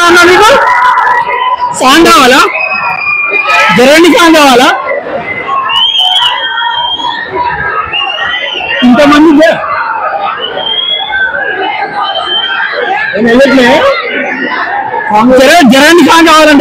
కావాలన్నా మీకు సాంగ్ కావాలా జరండి సాంగ్ కావాలా ఇంతమంది జర- ఏం వెళ్ళట్లే? జర- జరండి సాంగ్ కావాలంట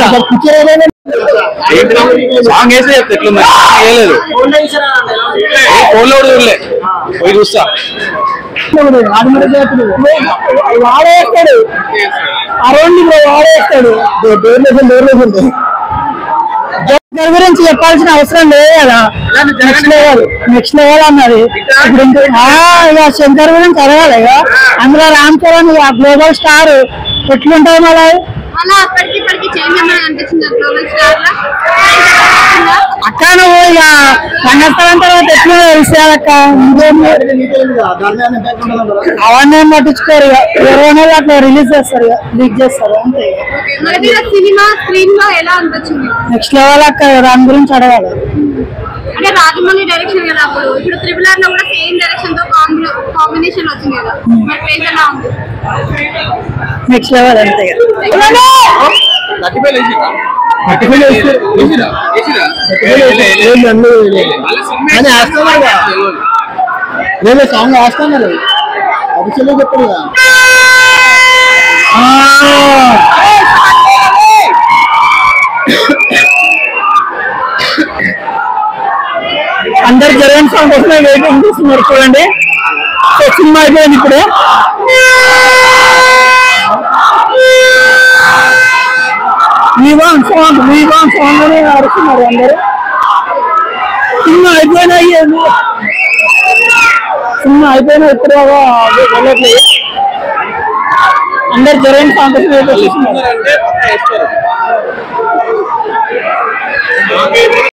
సాంగ్ వేస్తే చెప్తా ఎట్లుంది వేయలేదు ఫోన్లో కూడా చూడలే పోయి చూస్తా ఆదిమూల జాతులు వాడేస్తాడు అరౌండ్ బ్రో వాడేస్తాడు డోర్లేషన్ డోర్లేషన్ దాని గురించి చెప్పాల్సిన అవసరం లేదు కదా నెక్స్ట్ లెవెల్ నెక్స్ట్ లెవెల్ అన్నది ఇప్పుడు ఇంకా ఆ, ఇక శంకర్ గురించి అడగాలి ఇక అందులో రామ్ చరణ్ ఇక గ్లోబల్ స్టార్ ఎట్లుంటది మళ్ళీ అలా అప్పటికి ఇప్పటికి చేంజ్ ఏమైనా అనిపించింది గ్లోబల్ స్టార్ లా అక్క నువ్వు ఇక రంగస్థలం తర్వాత ఎట్లా తెలిసేది అక్క ఇంకేం అవన్నీ ఏం పట్టించుకోరు ఇక ఇరవై నెలలు అట్లా రిలీజ్ చేస్తారు ఇక లీక్ చేస్తారు అంతే ఇక. మరి మీరు సినిమా స్క్రీన్ లో ఎలా అనిపించింది నెక్స్ట్ లెవెల్ అక్క దాని గురించి అడగాలి అంటే రాజమౌళి డైరెక్షన్ కదా అప్పుడు ఇప్పుడు త్రిబుల్ ఆర్ లో కూడా సేమ్ డైరెక్షన్ తో కాంబినేషన్ వచ్చింది కదా మరి క్రేజ్ ఎలా ఉంది నెక్స్ట్ లెవెల్ అంతే ఇక. అని వేస్తున్నారు లేదు సాంగ్ వేస్తున్నారు అది చెల్లి చెప్పారు అందరు జగన్ సాంగ్ కోసం వెయిటింగ్ చేస్తున్నారు చూడండి సో సినిమా అయిపోయింది ఇప్పుడు వీవాన్ సాంగ్ వీవాన్ సాంగ్ అని అరుస్తున్నారు అందరు సినిమా అయిపోయినాయి సినిమా అయిపోయినా ఇప్పుడు దాకా వెళ్ళట్లేదు అందరు జగన్ సాంగ్ కోసం వెయిట్ చేస్తున్నారు అంటే పక్కా వేస్తారు